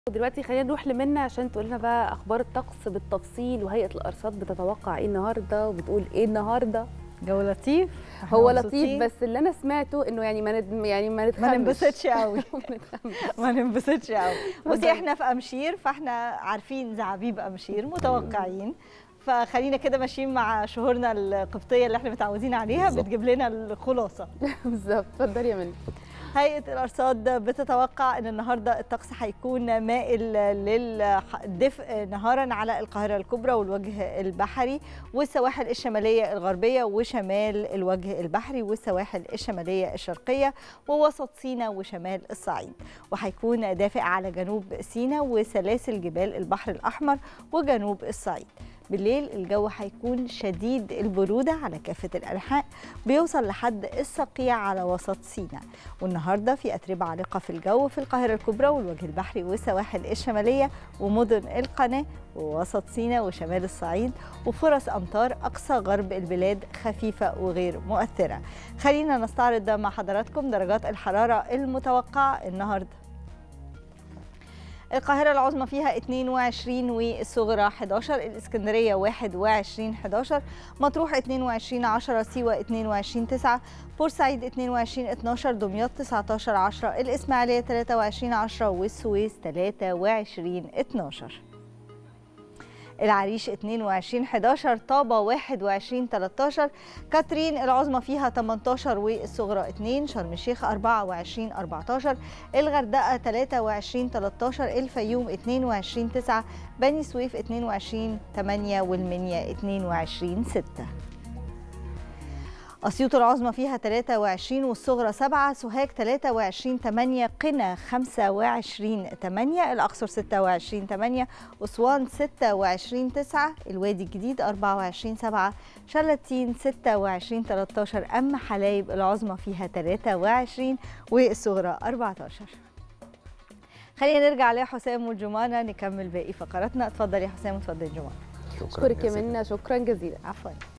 ودلوقتي خلينا نروح لمنى عشان تقول لنا بقى اخبار الطقس بالتفصيل وهيئه الارصاد بتتوقع ايه النهارده وبتقول ايه النهارده جو لطيف إحنا هو مبسوطين. لطيف بس اللي انا سمعته انه يعني ما ند... يعني ما نتخمش ما ننبسطش قوي ما نتخمش. ما ننبسطش قوي اتفضلي. بصي احنا في امشير فاحنا عارفين زعابيب امشير متوقعين فخلينا كده ماشيين مع شهورنا القبطيه اللي احنا متعودين عليها بالظبط. بتجيب لنا الخلاصه بالظبط اتفضلي يا منى هيئه الارصاد بتتوقع ان النهارده الطقس هيكون مائل للدفء نهارا على القاهره الكبرى والوجه البحري والسواحل الشماليه الغربيه وشمال الوجه البحري والسواحل الشماليه الشرقيه ووسط سيناء وشمال الصعيد وهيكون دافئ على جنوب سيناء وسلاسل جبال البحر الاحمر وجنوب الصعيد بالليل الجو هيكون شديد البرودة على كافة الأنحاء بيوصل لحد الصقيع على وسط سيناء والنهاردة في أتربة عالقة في الجو في القاهرة الكبرى والوجه البحري والسواحل الشمالية ومدن القناة ووسط سيناء وشمال الصعيد وفرص أمطار أقصى غرب البلاد خفيفة وغير مؤثرة خلينا نستعرض مع حضراتكم درجات الحرارة المتوقعة النهارده القاهرة العظمى فيها 22 والصغرى 11 الإسكندرية 21 11 مطروح 22 10 سيوة 22 9 بورسعيد 22 12 دمياط 19 10 الإسماعيلية 23 10 والسويس 23 12 العريش 22 11 طابة 21 13 كاترين العظمى فيها 18 والصغرى 2 شرم الشيخ 24 14 الغردقة 23 13 الفيوم 22 9 بني سويف 22 8 والمنيا 22 6 أسيوط العظمى فيها 23 والصغرى 7 سوهاج 23 8 قنا 25 8 الأقصر 26 8 أسوان 26 9 الوادي الجديد 24 7 شلاتين 26 13 أما حلايب العظمى فيها 23 والصغرى 14 خلينا نرجع لحسام والجمانة نكمل باقي فقراتنا اتفضل يا حسام وتفضل جمانة اشكرك يا منى شكرا جزيلا عفوا